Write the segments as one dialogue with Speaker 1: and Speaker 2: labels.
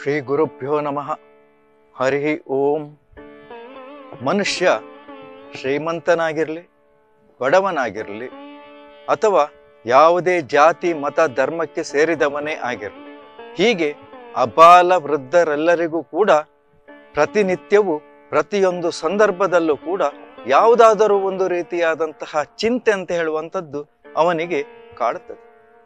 Speaker 1: ಶ್ರೀ ಗುರುಭ್ಯೋ ನಮಃ ಹರಿ ಓಂ ಮನುಷ್ಯ ಶ್ರೀಮಂತನಾಗಿರಲಿ ಬಡವನಾಗಿರಲಿ ಅಥವಾ ಯಾವುದೇ ಜಾತಿ ಮತ ಧರ್ಮಕ್ಕೆ ಸೇರಿದವನೇ ಆಗಿರಲಿ ಹೀಗೆ ಅಬಾಲ ವೃದ್ಧರೆಲ್ಲರಿಗೂ ಕೂಡ ಪ್ರತಿನಿತ್ಯವೂ ಪ್ರತಿಯೊಂದು ಸಂದರ್ಭದಲ್ಲೂ ಕೂಡ ಯಾವುದಾದರೂ ಒಂದು ರೀತಿಯಾದಂತಹ ಚಿಂತೆ ಅಂತ ಹೇಳುವಂಥದ್ದು ಅವನಿಗೆ ಕಾಡುತ್ತದೆ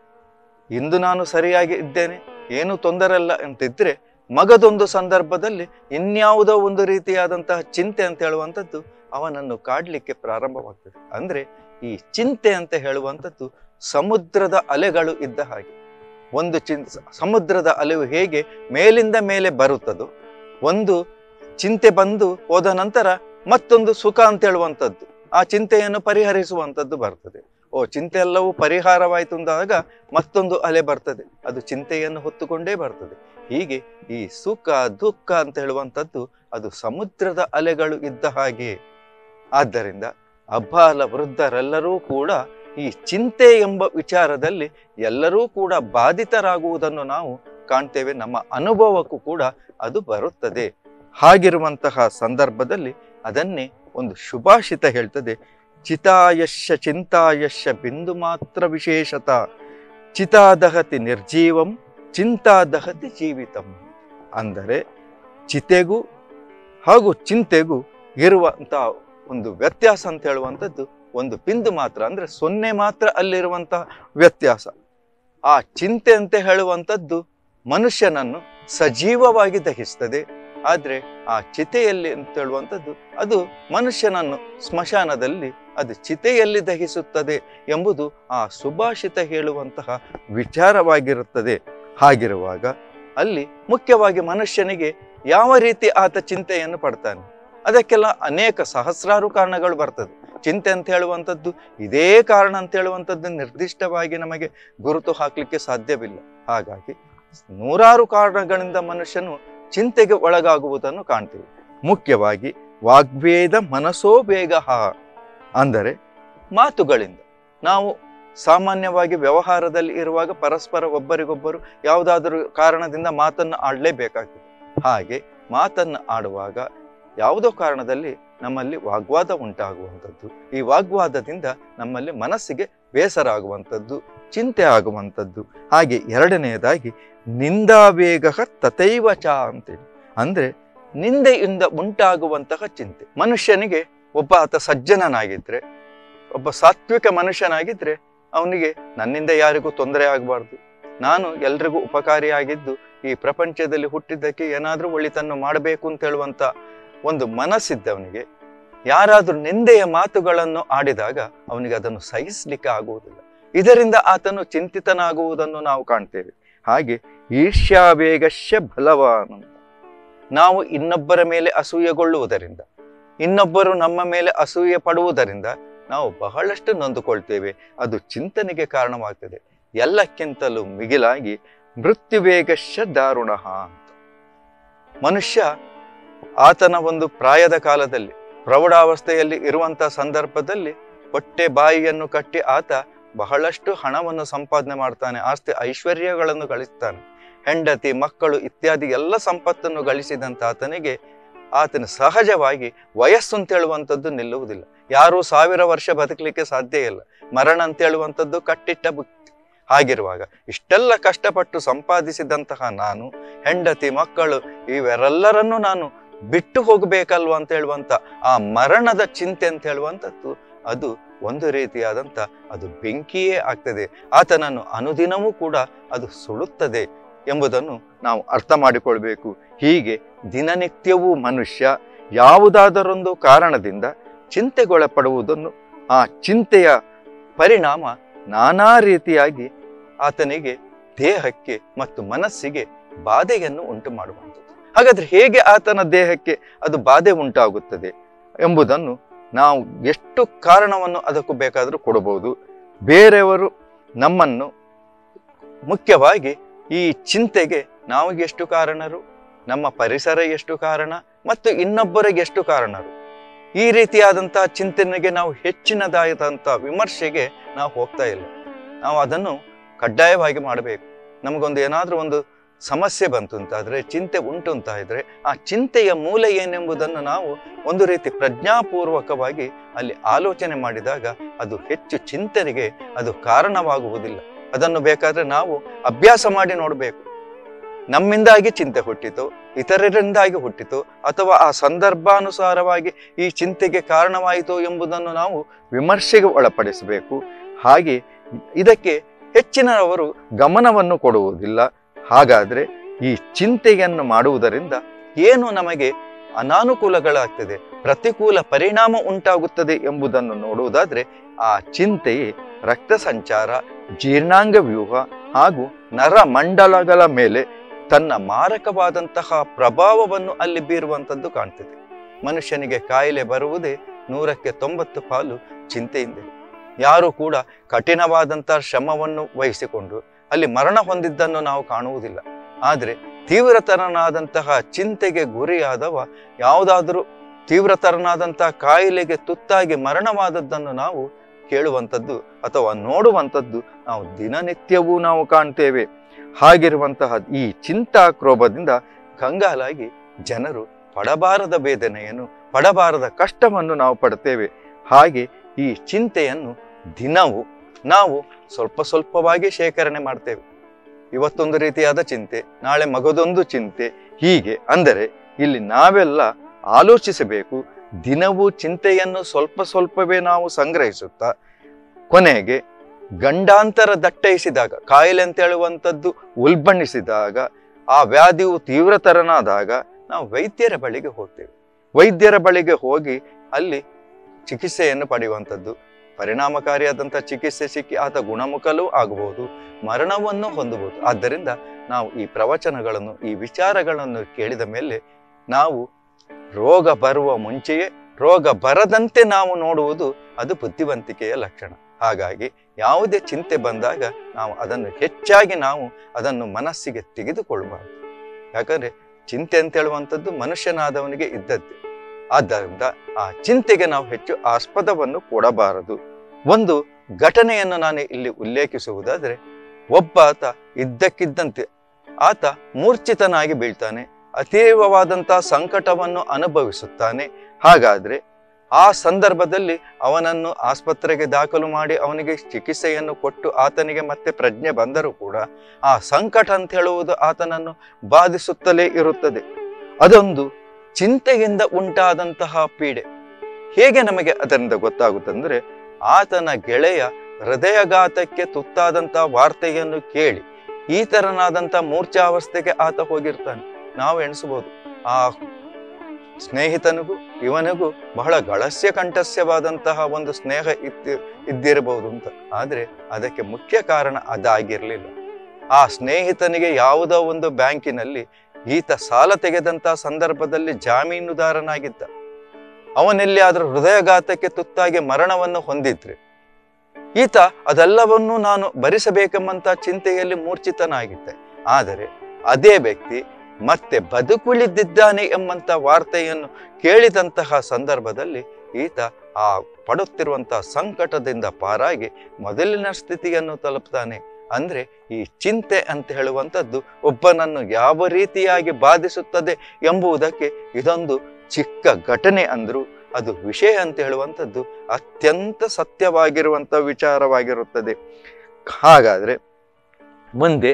Speaker 1: ಇಂದು ನಾನು ಸರಿಯಾಗಿ ಇದ್ದೇನೆ ಏನು ತೊಂದರೆ ಇಲ್ಲ ಅಂತಿದ್ರೆ ಮಗದೊಂದು ಸಂದರ್ಭದಲ್ಲಿ ಇನ್ಯಾವುದೋ ಒಂದು ರೀತಿಯಾದಂತಹ ಚಿಂತೆ ಅಂತ ಹೇಳುವಂಥದ್ದು ಅವನನ್ನು ಕಾಡ್ಲಿಕ್ಕೆ ಪ್ರಾರಂಭವಾಗ್ತದೆ ಅಂದ್ರೆ ಈ ಚಿಂತೆ ಅಂತ ಹೇಳುವಂಥದ್ದು ಸಮುದ್ರದ ಅಲೆಗಳು ಇದ್ದ ಹಾಗೆ ಒಂದು ಚಿನ್ ಸಮುದ್ರದ ಅಲೆವು ಹೇಗೆ ಮೇಲಿಂದ ಮೇಲೆ ಬರುತ್ತದೋ ಒಂದು ಚಿಂತೆ ಬಂದು ಹೋದ ನಂತರ ಮತ್ತೊಂದು ಸುಖ ಅಂತ ಹೇಳುವಂಥದ್ದು ಆ ಚಿಂತೆಯನ್ನು ಪರಿಹರಿಸುವಂಥದ್ದು ಬರ್ತದೆ ಓ ಚಿಂತೆ ಎಲ್ಲವೂ ಪರಿಹಾರವಾಯಿತು ಅಂದಾಗ ಮತ್ತೊಂದು ಅಲೆ ಬರ್ತದೆ ಅದು ಚಿಂತೆಯನ್ನು ಹೊತ್ತುಕೊಂಡೇ ಬರ್ತದೆ ಹೀಗೆ ಈ ಸುಖ ದುಃಖ ಅಂತ ಹೇಳುವಂಥದ್ದು ಅದು ಸಮುದ್ರದ ಅಲೆಗಳು ಇದ್ದ ಹಾಗೆ ಆದ್ದರಿಂದ ಅಬ್ಬಾಲ ವೃದ್ಧರೆಲ್ಲರೂ ಕೂಡ ಈ ಚಿಂತೆ ಎಂಬ ವಿಚಾರದಲ್ಲಿ ಎಲ್ಲರೂ ಕೂಡ ಬಾಧಿತರಾಗುವುದನ್ನು ನಾವು ಕಾಣ್ತೇವೆ ನಮ್ಮ ಅನುಭವಕ್ಕೂ ಕೂಡ ಅದು ಬರುತ್ತದೆ ಹಾಗಿರುವಂತಹ ಸಂದರ್ಭದಲ್ಲಿ ಅದನ್ನೇ ಒಂದು ಶುಭಾಷಿತ ಹೇಳ್ತದೆ ಚಿತಾಯಶ್ಯ ಚಿಂತಾಯಶ್ಯ ಬಿಂದು ಮಾತ್ರ ವಿಶೇಷತ ಚಿತಾದಹತಿ ನಿರ್ಜೀವಂ ಚಿಂತಾದಹತಿ ಜೀವಿತಂ ಅಂದರೆ ಚಿತೆಗೂ ಹಾಗೂ ಚಿಂತೆಗೂ ಇರುವಂತ ಒಂದು ವ್ಯತ್ಯಾಸ ಅಂತ ಹೇಳುವಂಥದ್ದು ಒಂದು ಬಿಂದು ಮಾತ್ರ ಅಂದ್ರೆ ಸೊನ್ನೆ ಮಾತ್ರ ಅಲ್ಲಿರುವಂತಹ ವ್ಯತ್ಯಾಸ ಆ ಚಿಂತೆ ಅಂತ ಹೇಳುವಂಥದ್ದು ಮನುಷ್ಯನನ್ನು ಸಜೀವವಾಗಿ ದಹಿಸ್ತದೆ ಆದ್ರೆ ಆ ಚಿತೆಯಲ್ಲಿ ಅಂತ ಹೇಳುವಂಥದ್ದು ಅದು ಮನುಷ್ಯನನ್ನು ಸ್ಮಶಾನದಲ್ಲಿ ಅದು ಚಿತೆಯಲ್ಲಿ ದಹಿಸುತ್ತದೆ ಎಂಬುದು ಆ ಸುಭಾಷಿತ ಹೇಳುವಂತಹ ವಿಚಾರವಾಗಿರುತ್ತದೆ ಹಾಗಿರುವಾಗ ಅಲ್ಲಿ ಮುಖ್ಯವಾಗಿ ಮನುಷ್ಯನಿಗೆ ಯಾವ ರೀತಿ ಆತ ಚಿಂತೆಯನ್ನು ಪಡ್ತಾನೆ ಅದಕ್ಕೆಲ್ಲ ಅನೇಕ ಸಹಸ್ರಾರು ಕಾರಣಗಳು ಬರ್ತದೆ ಚಿಂತೆ ಅಂತ ಹೇಳುವಂಥದ್ದು ಇದೇ ಕಾರಣ ಅಂತ ಹೇಳುವಂಥದ್ದು ನಿರ್ದಿಷ್ಟವಾಗಿ ನಮಗೆ ಗುರುತು ಹಾಕ್ಲಿಕ್ಕೆ ಸಾಧ್ಯವಿಲ್ಲ ಹಾಗಾಗಿ ನೂರಾರು ಕಾರಣಗಳಿಂದ ಮನುಷ್ಯನು ಚಿಂತೆಗೆ ಒಳಗಾಗುವುದನ್ನು ಕಾಣ್ತೀವಿ ಮುಖ್ಯವಾಗಿ ವಾಗ್ವೇದ ಮನಸೋ ಬೇಗ ಅಂದರೆ ಮಾತುಗಳಿಂದ ನಾವು ಸಾಮಾನ್ಯವಾಗಿ ವ್ಯವಹಾರದಲ್ಲಿ ಇರುವಾಗ ಪರಸ್ಪರ ಒಬ್ಬರಿಗೊಬ್ಬರು ಯಾವುದಾದರೂ ಕಾರಣದಿಂದ ಮಾತನ್ನು ಆಡಲೇಬೇಕಾಗ್ತದೆ ಹಾಗೆ ಮಾತನ್ನು ಆಡುವಾಗ ಯಾವುದೋ ಕಾರಣದಲ್ಲಿ ನಮ್ಮಲ್ಲಿ ವಾಗ್ವಾದ ಉಂಟಾಗುವಂಥದ್ದು ಈ ವಾಗ್ವಾದದಿಂದ ನಮ್ಮಲ್ಲಿ ಮನಸ್ಸಿಗೆ ಬೇಸರ ಆಗುವಂಥದ್ದು ಚಿಂತೆ ಆಗುವಂಥದ್ದು ಹಾಗೆ ಎರಡನೆಯದಾಗಿ ನಿಂದಾವೇಗ ತಥೈವ ಚ ಅಂತೇಳಿ ಅಂದ್ರೆ ನಿಂದೆಯಿಂದ ಉಂಟಾಗುವಂತಹ ಚಿಂತೆ ಮನುಷ್ಯನಿಗೆ ಒಬ್ಬ ಆತ ಸಜ್ಜನನಾಗಿದ್ರೆ ಒಬ್ಬ ಸಾತ್ವಿಕ ಮನುಷ್ಯನಾಗಿದ್ರೆ ಅವನಿಗೆ ನನ್ನಿಂದ ಯಾರಿಗೂ ತೊಂದರೆ ಆಗಬಾರ್ದು ನಾನು ಎಲ್ರಿಗೂ ಉಪಕಾರಿಯಾಗಿದ್ದು ಈ ಪ್ರಪಂಚದಲ್ಲಿ ಹುಟ್ಟಿದ್ದಕ್ಕೆ ಏನಾದರೂ ಒಳಿತನ್ನು ಮಾಡಬೇಕು ಅಂತ ಹೇಳುವಂತ ಒಂದು ಮನಸ್ಸಿದ್ದವನಿಗೆ ಯಾರಾದ್ರೂ ನಿಂದೆಯ ಮಾತುಗಳನ್ನು ಆಡಿದಾಗ ಅವನಿಗೆ ಅದನ್ನು ಸಹಿಸ್ಲಿಕ್ಕೆ ಆಗುವುದಿಲ್ಲ ಇದರಿಂದ ಆತನು ಚಿಂತಿತನಾಗುವುದನ್ನು ನಾವು ಕಾಣ್ತೇವೆ ಹಾಗೆ ಈರ್ಷ್ಯಾವೇಗಶ್ಯ ಬಲವಾನ್ ಅಂತ ನಾವು ಇನ್ನೊಬ್ಬರ ಮೇಲೆ ಅಸೂಯೆಗೊಳ್ಳುವುದರಿಂದ ಇನ್ನೊಬ್ಬರು ನಮ್ಮ ಮೇಲೆ ಅಸೂಯೆ ಪಡುವುದರಿಂದ ನಾವು ಬಹಳಷ್ಟು ನೊಂದುಕೊಳ್ತೇವೆ ಅದು ಚಿಂತನೆಗೆ ಕಾರಣವಾಗ್ತದೆ ಎಲ್ಲಕ್ಕಿಂತಲೂ ಮಿಗಿಲಾಗಿ ಮೃತ್ಯುವೇಗಶ್ಯ ದಾರುಣ ಅಂತ ಮನುಷ್ಯ ಆತನ ಒಂದು ಪ್ರಾಯದ ಕಾಲದಲ್ಲಿ ಪ್ರೌಢಾವಸ್ಥೆಯಲ್ಲಿ ಇರುವಂತಹ ಸಂದರ್ಭದಲ್ಲಿ ಹೊಟ್ಟೆ ಬಾಯಿಯನ್ನು ಕಟ್ಟಿ ಆತ ಬಹಳಷ್ಟು ಹಣವನ್ನು ಸಂಪಾದನೆ ಮಾಡ್ತಾನೆ ಆಸ್ತಿ ಐಶ್ವರ್ಯಗಳನ್ನು ಗಳಿಸ್ತಾನೆ ಹೆಂಡತಿ ಮಕ್ಕಳು ಇತ್ಯಾದಿ ಎಲ್ಲ ಸಂಪತ್ತನ್ನು ಗಳಿಸಿದಂತ ಆತನಿಗೆ ಆತನ ಸಹಜವಾಗಿ ವಯಸ್ಸು ಅಂತ ಹೇಳುವಂಥದ್ದು ನಿಲ್ಲುವುದಿಲ್ಲ ಯಾರೂ ಸಾವಿರ ವರ್ಷ ಬದುಕಲಿಕ್ಕೆ ಸಾಧ್ಯ ಇಲ್ಲ ಮರಣ ಅಂತ ಹೇಳುವಂಥದ್ದು ಕಟ್ಟಿಟ್ಟ ಬುತ್ತಿ ಹಾಗಿರುವಾಗ ಇಷ್ಟೆಲ್ಲ ಕಷ್ಟಪಟ್ಟು ಸಂಪಾದಿಸಿದಂತಹ ನಾನು ಹೆಂಡತಿ ಮಕ್ಕಳು ಇವೆಲ್ಲರನ್ನು ನಾನು ಬಿಟ್ಟು ಹೋಗಬೇಕಲ್ವ ಅಂತ ಹೇಳುವಂತ ಆ ಮರಣದ ಚಿಂತೆ ಅಂತ ಹೇಳುವಂಥದ್ದು ಅದು ಒಂದು ರೀತಿಯಾದಂತ ಅದು ಬೆಂಕಿಯೇ ಆಗ್ತದೆ ಆತನನ್ನು ಅನುದಿನವೂ ಕೂಡ ಅದು ಸುಡುತ್ತದೆ ಎಂಬುದನ್ನು ನಾವು ಅರ್ಥ ಮಾಡಿಕೊಳ್ಬೇಕು ಹೀಗೆ ದಿನನಿತ್ಯವೂ ಮನುಷ್ಯ ಯಾವುದಾದರೊಂದು ಕಾರಣದಿಂದ ಚಿಂತೆಗೊಳಪಡುವುದನ್ನು ಆ ಚಿಂತೆಯ ಪರಿಣಾಮ ನಾನಾ ರೀತಿಯಾಗಿ ಆತನಿಗೆ ದೇಹಕ್ಕೆ ಮತ್ತು ಮನಸ್ಸಿಗೆ ಬಾಧೆಯನ್ನು ಉಂಟು ಮಾಡುವಂಥದ್ದು ಹಾಗಾದ್ರೆ ಹೇಗೆ ಆತನ ದೇಹಕ್ಕೆ ಅದು ಬಾಧೆ ಉಂಟಾಗುತ್ತದೆ ಎಂಬುದನ್ನು ನಾವು ಎಷ್ಟು ಕಾರಣವನ್ನು ಅದಕ್ಕೂ ಬೇಕಾದರೂ ಕೊಡಬಹುದು ಬೇರೆಯವರು ನಮ್ಮನ್ನು ಮುಖ್ಯವಾಗಿ ಈ ಚಿಂತೆಗೆ ನಾವು ಎಷ್ಟು ಕಾರಣರು ನಮ್ಮ ಪರಿಸರ ಎಷ್ಟು ಕಾರಣ ಮತ್ತು ಇನ್ನೊಬ್ಬರಿಗೆ ಎಷ್ಟು ಕಾರಣರು ಈ ರೀತಿಯಾದಂತಹ ಚಿಂತನೆಗೆ ನಾವು ಹೆಚ್ಚಿನದಾದಂತಹ ವಿಮರ್ಶೆಗೆ ನಾವು ಹೋಗ್ತಾ ಇಲ್ಲ ನಾವು ಅದನ್ನು ಕಡ್ಡಾಯವಾಗಿ ಮಾಡಬೇಕು ನಮಗೊಂದು ಏನಾದರೂ ಒಂದು ಸಮಸ್ಯೆ ಬಂತು ಅಂತಾದ್ರೆ ಚಿಂತೆ ಉಂಟು ಅಂತ ಇದ್ರೆ ಆ ಚಿಂತೆಯ ಮೂಲ ಏನೆಂಬುದನ್ನು ನಾವು ಒಂದು ರೀತಿ ಪ್ರಜ್ಞಾಪೂರ್ವಕವಾಗಿ ಅಲ್ಲಿ ಆಲೋಚನೆ ಮಾಡಿದಾಗ ಅದು ಹೆಚ್ಚು ಚಿಂತನೆಗೆ ಅದು ಕಾರಣವಾಗುವುದಿಲ್ಲ ಅದನ್ನು ಬೇಕಾದ್ರೆ ನಾವು ಅಭ್ಯಾಸ ಮಾಡಿ ನೋಡಬೇಕು ನಮ್ಮಿಂದಾಗಿ ಚಿಂತೆ ಹುಟ್ಟಿತು ಇತರರಿಂದಾಗಿ ಹುಟ್ಟಿತು ಅಥವಾ ಆ ಸಂದರ್ಭಾನುಸಾರವಾಗಿ ಈ ಚಿಂತೆಗೆ ಕಾರಣವಾಯಿತು ಎಂಬುದನ್ನು ನಾವು ವಿಮರ್ಶೆಗೆ ಒಳಪಡಿಸಬೇಕು ಹಾಗೆ ಇದಕ್ಕೆ ಹೆಚ್ಚಿನವರು ಗಮನವನ್ನು ಕೊಡುವುದಿಲ್ಲ ಹಾಗಾದ್ರೆ ಈ ಚಿಂತೆಯನ್ನು ಮಾಡುವುದರಿಂದ ಏನು ನಮಗೆ ಅನಾನುಕೂಲಗಳಾಗ್ತದೆ ಪ್ರತಿಕೂಲ ಪರಿಣಾಮ ಉಂಟಾಗುತ್ತದೆ ಎಂಬುದನ್ನು ನೋಡುವುದಾದ್ರೆ ಆ ಚಿಂತೆಯೇ ರಕ್ತ ಸಂಚಾರ ಜೀರ್ಣಾಂಗ ವ್ಯೂಹ ಹಾಗೂ ನರಮಂಡಲಗಳ ಮೇಲೆ ತನ್ನ ಮಾರಕವಾದಂತಹ ಪ್ರಭಾವವನ್ನು ಅಲ್ಲಿ ಬೀರುವಂಥದ್ದು ಕಾಣ್ತದೆ ಮನುಷ್ಯನಿಗೆ ಕಾಯಿಲೆ ಬರುವುದೇ ನೂರಕ್ಕೆ ತೊಂಬತ್ತು ಪಾಲು ಚಿಂತೆಯಿಂದ ಯಾರು ಕೂಡ ಕಠಿಣವಾದಂತಹ ಶ್ರಮವನ್ನು ವಹಿಸಿಕೊಂಡು ಅಲ್ಲಿ ಮರಣ ಹೊಂದಿದ್ದನ್ನು ನಾವು ಕಾಣುವುದಿಲ್ಲ ಆದರೆ ತೀವ್ರತರನಾದಂತಹ ಚಿಂತೆಗೆ ಗುರಿಯಾದವ ಯಾವುದಾದರೂ ತೀವ್ರತರನಾದಂತಹ ಕಾಯಿಲೆಗೆ ತುತ್ತಾಗಿ ಮರಣವಾದದ್ದನ್ನು ನಾವು ಕೇಳುವಂಥದ್ದು ಅಥವಾ ನೋಡುವಂಥದ್ದು ನಾವು ದಿನನಿತ್ಯವೂ ನಾವು ಕಾಣ್ತೇವೆ ಹಾಗಿರುವಂತಹ ಈ ಚಿಂತಾಕ್ರೋಭದಿಂದ ಕಂಗಾಲಾಗಿ ಜನರು ಪಡಬಾರದ ವೇದನೆಯನ್ನು ಪಡಬಾರದ ಕಷ್ಟವನ್ನು ನಾವು ಪಡ್ತೇವೆ ಹಾಗೆ ಈ ಚಿಂತೆಯನ್ನು ದಿನವೂ ನಾವು ಸ್ವಲ್ಪ ಸ್ವಲ್ಪವಾಗಿ ಶೇಖರಣೆ ಮಾಡ್ತೇವೆ ಇವತ್ತೊಂದು ರೀತಿಯಾದ ಚಿಂತೆ ನಾಳೆ ಮಗದೊಂದು ಚಿಂತೆ ಹೀಗೆ ಅಂದರೆ ಇಲ್ಲಿ ನಾವೆಲ್ಲ ಆಲೋಚಿಸಬೇಕು ದಿನವೂ ಚಿಂತೆಯನ್ನು ಸ್ವಲ್ಪ ಸ್ವಲ್ಪವೇ ನಾವು ಸಂಗ್ರಹಿಸುತ್ತಾ ಕೊನೆಗೆ ಗಂಡಾಂತರ ದಟ್ಟೈಸಿದಾಗ ಕಾಯಿಲೆ ಅಂತ ಹೇಳುವಂಥದ್ದು ಉಲ್ಬಣಿಸಿದಾಗ ಆ ವ್ಯಾಧಿಯು ತೀವ್ರತರನಾದಾಗ ನಾವು ವೈದ್ಯರ ಬಳಿಗೆ ಹೋಗ್ತೇವೆ ವೈದ್ಯರ ಬಳಿಗೆ ಹೋಗಿ ಅಲ್ಲಿ ಚಿಕಿತ್ಸೆಯನ್ನು ಪಡೆಯುವಂಥದ್ದು ಪರಿಣಾಮಕಾರಿಯಾದಂಥ ಚಿಕಿತ್ಸೆ ಸಿಕ್ಕಿ ಆತ ಗುಣಮುಖಲೂ ಆಗಬಹುದು ಮರಣವನ್ನು ಹೊಂದಬಹುದು ಆದ್ದರಿಂದ ನಾವು ಈ ಪ್ರವಚನಗಳನ್ನು ಈ ವಿಚಾರಗಳನ್ನು ಕೇಳಿದ ಮೇಲೆ ನಾವು ರೋಗ ಬರುವ ಮುಂಚೆಯೇ ರೋಗ ಬರದಂತೆ ನಾವು ನೋಡುವುದು ಅದು ಬುದ್ಧಿವಂತಿಕೆಯ ಲಕ್ಷಣ ಹಾಗಾಗಿ ಯಾವುದೇ ಚಿಂತೆ ಬಂದಾಗ ನಾವು ಅದನ್ನು ಹೆಚ್ಚಾಗಿ ನಾವು ಅದನ್ನು ಮನಸ್ಸಿಗೆ ತೆಗೆದುಕೊಳ್ಳಬಾರದು ಯಾಕಂದ್ರೆ ಚಿಂತೆ ಅಂತ ಹೇಳುವಂಥದ್ದು ಮನುಷ್ಯನಾದವನಿಗೆ ಇದ್ದದ್ದೇ ಆದ್ದರಿಂದ ಆ ಚಿಂತೆಗೆ ನಾವು ಹೆಚ್ಚು ಆಸ್ಪದವನ್ನು ಕೊಡಬಾರದು ಒಂದು ಘಟನೆಯನ್ನು ನಾನು ಇಲ್ಲಿ ಉಲ್ಲೇಖಿಸುವುದಾದರೆ ಒಬ್ಬ ಆತ ಇದ್ದಕ್ಕಿದ್ದಂತೆ ಆತ ಮೂರ್ಛಿತನಾಗಿ ಬೀಳ್ತಾನೆ ಅತೀವವಾದಂತಹ ಸಂಕಟವನ್ನು ಅನುಭವಿಸುತ್ತಾನೆ ಹಾಗಾದ್ರೆ ಆ ಸಂದರ್ಭದಲ್ಲಿ ಅವನನ್ನು ಆಸ್ಪತ್ರೆಗೆ ದಾಖಲು ಮಾಡಿ ಅವನಿಗೆ ಚಿಕಿತ್ಸೆಯನ್ನು ಕೊಟ್ಟು ಆತನಿಗೆ ಮತ್ತೆ ಪ್ರಜ್ಞೆ ಬಂದರೂ ಕೂಡ ಆ ಸಂಕಟ ಅಂತ ಹೇಳುವುದು ಆತನನ್ನು ಬಾಧಿಸುತ್ತಲೇ ಇರುತ್ತದೆ ಅದೊಂದು ಚಿಂತೆಯಿಂದ ಉಂಟಾದಂತಹ ಪೀಡೆ ಹೇಗೆ ನಮಗೆ ಅದರಿಂದ ಗೊತ್ತಾಗುತ್ತಂದ್ರೆ ಆತನ ಗೆಳೆಯ ಹೃದಯಘಾತಕ್ಕೆ ತುತ್ತಾದಂತಹ ವಾರ್ತೆಯನ್ನು ಕೇಳಿ ಈ ತರನಾದಂಥ ಮೂರ್ಛಾವಸ್ಥೆಗೆ ಆತ ಹೋಗಿರ್ತಾನೆ ನಾವು ಎಣಿಸಬಹುದು ಆ ಸ್ನೇಹಿತನಿಗೂ ಇವನಿಗೂ ಬಹಳ ಗಳಸ್ಯ ಕಂಠಸ್ಯವಾದಂತಹ ಒಂದು ಸ್ನೇಹ ಇತ್ತು ಇದ್ದಿರಬಹುದು ಅಂತ ಆದ್ರೆ ಅದಕ್ಕೆ ಮುಖ್ಯ ಕಾರಣ ಅದಾಗಿರ್ಲಿಲ್ಲ ಆ ಸ್ನೇಹಿತನಿಗೆ ಯಾವುದೋ ಒಂದು ಬ್ಯಾಂಕಿನಲ್ಲಿ ಈತ ಸಾಲ ತೆಗೆದಂತಹ ಸಂದರ್ಭದಲ್ಲಿ ಜಾಮೀನುದಾರನಾಗಿದ್ದ ಅವನೆಲ್ಲಿ ಆದ್ರೂ ಹೃದಯಘಾತಕ್ಕೆ ತುತ್ತಾಗಿ ಮರಣವನ್ನು ಹೊಂದಿದ್ರೆ ಈತ ಅದೆಲ್ಲವನ್ನೂ ನಾನು ಭರಿಸಬೇಕೆಂಬಂತ ಚಿಂತೆಯಲ್ಲಿ ಮೂರ್ಛಿತನಾಗಿದ್ದೆ ಆದರೆ ಅದೇ ವ್ಯಕ್ತಿ ಮತ್ತೆ ಬದುಕುಳಿದಿದ್ದಾನೆ ಎಂಬಂತ ವಾರ್ತೆಯನ್ನು ಕೇಳಿದಂತಹ ಸಂದರ್ಭದಲ್ಲಿ ಈತ ಆ ಪಡುತ್ತಿರುವಂತಹ ಸಂಕಟದಿಂದ ಪಾರಾಗಿ ಮೊದಲಿನ ಸ್ಥಿತಿಯನ್ನು ತಲುಪ್ತಾನೆ ಅಂದ್ರೆ ಈ ಚಿಂತೆ ಅಂತ ಹೇಳುವಂಥದ್ದು ಒಬ್ಬನನ್ನು ಯಾವ ರೀತಿಯಾಗಿ ಬಾಧಿಸುತ್ತದೆ ಎಂಬುದಕ್ಕೆ ಇದೊಂದು ಚಿಕ್ಕ ಘಟನೆ ಅಂದ್ರು ಅದು ವಿಷಯ ಅಂತ ಹೇಳುವಂಥದ್ದು ಅತ್ಯಂತ ಸತ್ಯವಾಗಿರುವಂಥ ವಿಚಾರವಾಗಿರುತ್ತದೆ ಹಾಗಾದ್ರೆ ಮುಂದೆ